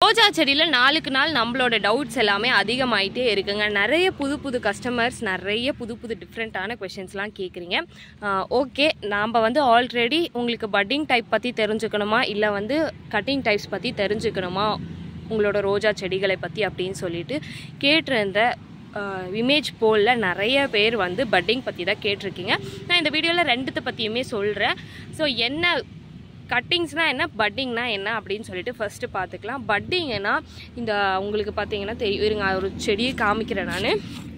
ரோஜா செடியில் நாளுக்கு நாள் நம்மளோட டவுட்ஸ் எல்லாமே அதிகமாயிட்டே இருக்குங்க நிறைய புது புது கஸ்டமர்ஸ் நிறைய புது புது டிஃப்ரெண்ட்டான கொஷின்ஸ்லாம் கேட்குறீங்க ஓகே நாம் வந்து ஆல்ரெடி உங்களுக்கு பட்டிங் டைப் பற்றி தெரிஞ்சுக்கணுமா இல்லை வந்து கட்டிங் டைப்ஸ் பற்றி தெரிஞ்சுக்கணுமா உங்களோட ரோஜா செடிகளை பற்றி அப்படின்னு சொல்லிட்டு கேட்டிருந்த இமேஜ் போலில் நிறைய பேர் வந்து பட்டிங் பற்றி தான் கேட்டிருக்கீங்க நான் இந்த வீடியோவில் ரெண்டுத்தை பற்றியுமே சொல்கிறேன் ஸோ என்ன கட்டிங்ஸ்னா என்ன பட்டிங்னா என்ன அப்படின்னு சொல்லிட்டு ஃபர்ஸ்ட் பார்த்துக்கலாம் பட்டிங்னா இந்த உங்களுக்கு பார்த்தீங்கன்னா தெரியும் இருங்க ஒரு செடியை காமிக்கிறேன் நான்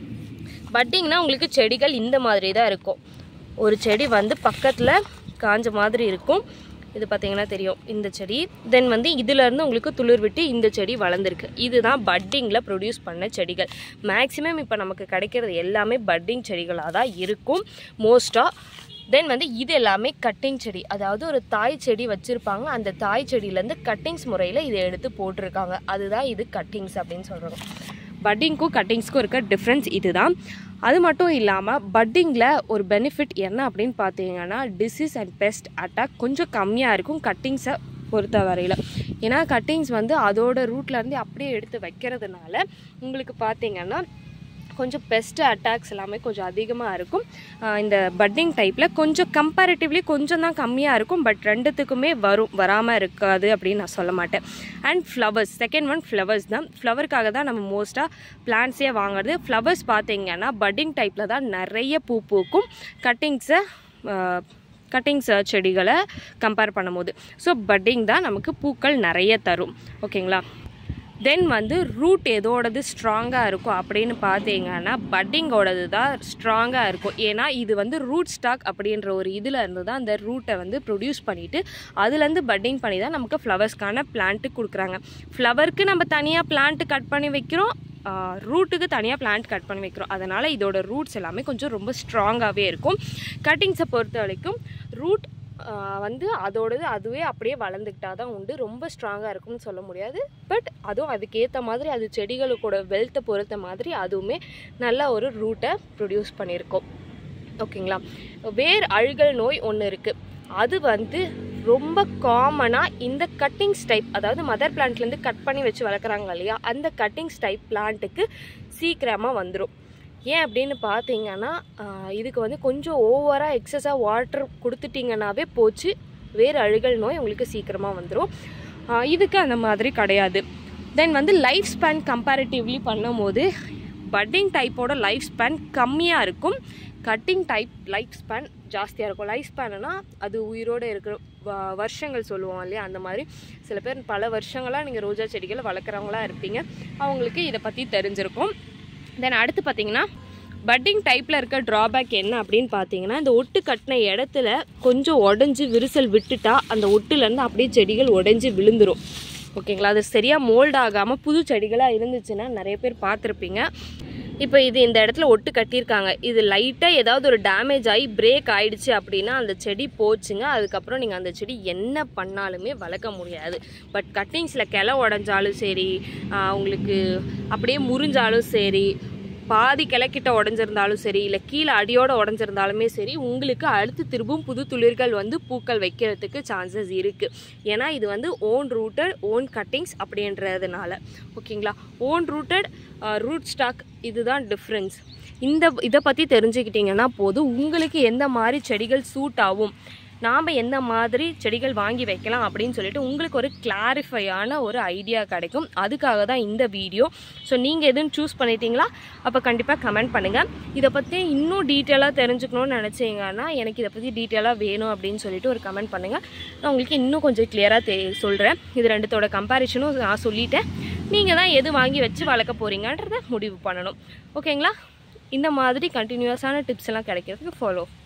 பட்டிங்னா உங்களுக்கு செடிகள் இந்த மாதிரி தான் இருக்கும் ஒரு செடி வந்து பக்கத்தில் காஞ்ச மாதிரி இருக்கும் இது பார்த்தீங்கன்னா தெரியும் இந்த செடி தென் வந்து இதுலேருந்து உங்களுக்கு துளிர் விட்டு இந்த செடி வளர்ந்துருக்கு இதுதான் பட்டிங்கில் ப்ரொடியூஸ் பண்ண செடிகள் மேக்ஸிமம் இப்போ நமக்கு கிடைக்கிறது எல்லாமே பட்டிங் செடிகளாக தான் இருக்கும் மோஸ்ட்டாக தென் வந்து இது எல்லாமே கட்டிங் செடி அதாவது ஒரு தாய் செடி வச்சுருப்பாங்க அந்த தாய் செடியிலேருந்து கட்டிங்ஸ் முறையில் இதை எடுத்து போட்டிருக்காங்க அதுதான் இது கட்டிங்ஸ் அப்படின்னு சொல்கிறோம் பட்டிங்க்கும் கட்டிங்ஸ்க்கும் இருக்க டிஃப்ரென்ஸ் இதுதான் அது மட்டும் இல்லாமல் பட்டிங்கில் ஒரு பெனிஃபிட் என்ன அப்படின்னு பார்த்தீங்கன்னா டிசீஸ் அண்ட் பெஸ்ட் அட்டாக் கொஞ்சம் கம்மியாக இருக்கும் கட்டிங்ஸை பொறுத்த வரையில் ஏன்னா கட்டிங்ஸ் வந்து அதோட ரூட்லேருந்து அப்படியே எடுத்து வைக்கிறதுனால உங்களுக்கு பார்த்தீங்கன்னா கொஞ்சம் பெஸ்ட் அட்டாக்ஸ் எல்லாமே கொஞ்சம் அதிகமாக இருக்கும் ஆஹ் இந்த பட்டிங் டைப்பில் கொஞ்சம் கம்பேரிட்டிவ்லி கொஞ்சம் தான் கம்மியாக இருக்கும் பட் ரெண்டுத்துக்குமே வரும் வராமல் இருக்காது அப்படின்னு நான் சொல்ல மாட்டேன் and flowers second one flowers தான் ஃப்ளவருக்காக தான் நம்ம மோஸ்ட்டாக பிளான்ஸே வாங்குறது ஃப்ளவர்ஸ் பார்த்தீங்கன்னா பட்டிங் டைப்பில் தான் நிறைய பூ பூக்கும் கட்டிங்ஸை கட்டிங்ஸ் செடிகளை கம்பேர் பண்ணும்போது ஸோ பட்டிங் தான் நமக்கு பூக்கள் நிறைய தரும் ஓகேங்களா தென் வந்து ரூட் எதோடது ஸ்ட்ராங்காக இருக்கும் அப்படின்னு பார்த்தீங்கன்னா பட்டிங்கோடது தான் ஸ்ட்ராங்காக இருக்கும் ஏன்னா இது வந்து ரூட் ஸ்டாக் அப்படின்ற ஒரு இதில் இருந்து தான் அந்த ரூட்டை வந்து ப்ரொடியூஸ் பண்ணிவிட்டு அதுலேருந்து பட்டிங் பண்ணி தான் நமக்கு ஃப்ளவர்ஸ்க்கான பிளான்ட்டு கொடுக்குறாங்க ஃப்ளவருக்கு நம்ம தனியாக பிளான்ட்டு கட் பண்ணி வைக்கிறோம் ரூட்டுக்கு தனியாக பிளான்ட் கட் பண்ணி வைக்கிறோம் அதனால் இதோட ரூட்ஸ் எல்லாமே கொஞ்சம் ரொம்ப ஸ்ட்ராங்காகவே இருக்கும் கட்டிங்ஸை பொறுத்த வரைக்கும் ரூட் வந்து அதோடது அதுவே அப்படியே வளர்ந்துக்கிட்டா தான் உண்டு ரொம்ப ஸ்ட்ராங்காக இருக்கும்னு சொல்ல முடியாது பட் அதுவும் அதுக்கேற்ற மாதிரி அது செடிகளுக்கோட வெல்த்தை பொறுத்த மாதிரி அதுவுமே நல்ல ஒரு ரூட்டை ப்ரொடியூஸ் பண்ணியிருக்கோம் ஓகேங்களா வேர் அழுகல் நோய் ஒன்று இருக்குது அது வந்து ரொம்ப காமனாக இந்த கட்டிங்ஸ் டைப் அதாவது மதர் பிளான்ட்லேருந்து கட் பண்ணி வச்சு வளர்க்குறாங்க இல்லையா அந்த கட்டிங்ஸ் டைப் பிளான்ட்டுக்கு சீக்கிரமாக வந்துடும் ஏன் அப்படின்னு பார்த்தீங்கன்னா ஆஹ் இதுக்கு வந்து கொஞ்சம் ஓவராக எக்ஸஸாக வாட்டர் கொடுத்துட்டிங்கனாவே போச்சு வேறு அழுகல் நோய் உங்களுக்கு சீக்கிரமாக வந்துடும் இதுக்கு அந்த மாதிரி கிடையாது தென் வந்து லைஃப் ஸ்பேன் கம்பேரிட்டிவ்லி பண்ணும்போது பட்டிங் டைப்போட லைஃப் ஸ்பேன் கம்மியாக இருக்கும் கட்டிங் டைப் லைஃப் ஸ்பேன் ஜாஸ்தியாக இருக்கும் லைஃப் ஸ்பேனுனா அது உயிரோடு இருக்கிற வ- வருஷங்கள் சொல்லுவோம் இல்லையா அந்த மாதிரி சில பேர் பல வருஷங்களாக நீங்கள் ரோஜா செடிகளை வளர்க்குறவங்களா இருப்பீங்க அவங்களுக்கு இதை பற்றி தெரிஞ்சிருக்கும் தென் அடுத்து பார்த்தீங்கன்னா பட்டிங் டைப்பில் இருக்க ட்ராபேக் என்ன அப்படின்னு பார்த்தீங்கன்னா இந்த ஒட்டு கட்டின இடத்துல கொஞ்சம் உடஞ்சி விரிசல் விட்டுட்டா அந்த ஒட்டுலேருந்து அப்படியே செடிகள் உடஞ்சி விழுந்துரும் ஓகேங்களா அது சரியாக மோல்ட் ஆகாமல் புது செடிகளாக இருந்துச்சுன்னா நிறைய பேர் பார்த்துருப்பீங்க இப்போ இது இந்த இடத்துல ஒட்டு கட்டியிருக்காங்க இது லைட்டாக ஏதாவது ஒரு டேமேஜ் ஆகி பிரேக் ஆயிடுச்சு அப்படின்னா அந்த செடி போச்சுங்க அதுக்கப்புறம் நீங்கள் அந்த செடி என்ன பண்ணாலுமே வளர்க்க முடியாது பட் கட்டிங்ஸில் கிளை உடஞ்சாலும் சரி ஆஹ் உங்களுக்கு அப்படியே முறிஞ்சாலும் சரி பாதி கிளைக்கிட்ட உடஞ்சிருந்தாலும் சரி இல்லை கீழே அடியோட உடஞ்சிருந்தாலுமே சரி உங்களுக்கு அடுத்து திரும்பவும் புது துளிர்கள் வந்து பூக்கள் வைக்கிறதுக்கு சான்சஸ் இருக்குது ஏன்னா இது வந்து ஓன் ரூட்டட் ஓன் கட்டிங்ஸ் அப்படின்றதுனால ஓகேங்களா ஓன் ரூட்டட் ரூட் ஸ்டாக் இதுதான் டிஃப்ரென்ஸ் இந்த இதை பற்றி தெரிஞ்சுக்கிட்டிங்கன்னா போதும் உங்களுக்கு எந்த மாதிரி செடிகள் சூட் ஆகும் நாம் எந்த மாதிரி செடிகள் வாங்கி வைக்கலாம் அப்படின்னு சொல்லிட்டு உங்களுக்கு ஒரு கிளாரிஃபையான ஒரு ஐடியா கிடைக்கும் அதுக்காக தான் இந்த வீடியோ ஸோ நீங்கள் எதுவும் சூஸ் பண்ணிட்டீங்களா அப்போ கண்டிப்பாக கமெண்ட் பண்ணுங்கள் இதை பற்றி இன்னும் டீட்டெயிலாக தெரிஞ்சுக்கணும்னு நினச்சிங்கன்னா எனக்கு இதை பற்றி டீட்டெயிலாக வேணும் அப்படின்னு சொல்லிட்டு ஒரு கமெண்ட் பண்ணுங்கள் நான் உங்களுக்கு இன்னும் கொஞ்சம் கிளியராக தெ சொல்கிறேன் இது ரெண்டுத்தோட கம்பேரிஷனும் நான் சொல்லிட்டேன் நீங்கள் தான் எது வாங்கி வச்சு வளர்க்க போகிறீங்கன்றத முடிவு பண்ணணும் ஓகேங்களா இந்த மாதிரி கண்டினியூஸான டிப்ஸ் எல்லாம் கிடைக்கிறதுக்கு ஃபாலோ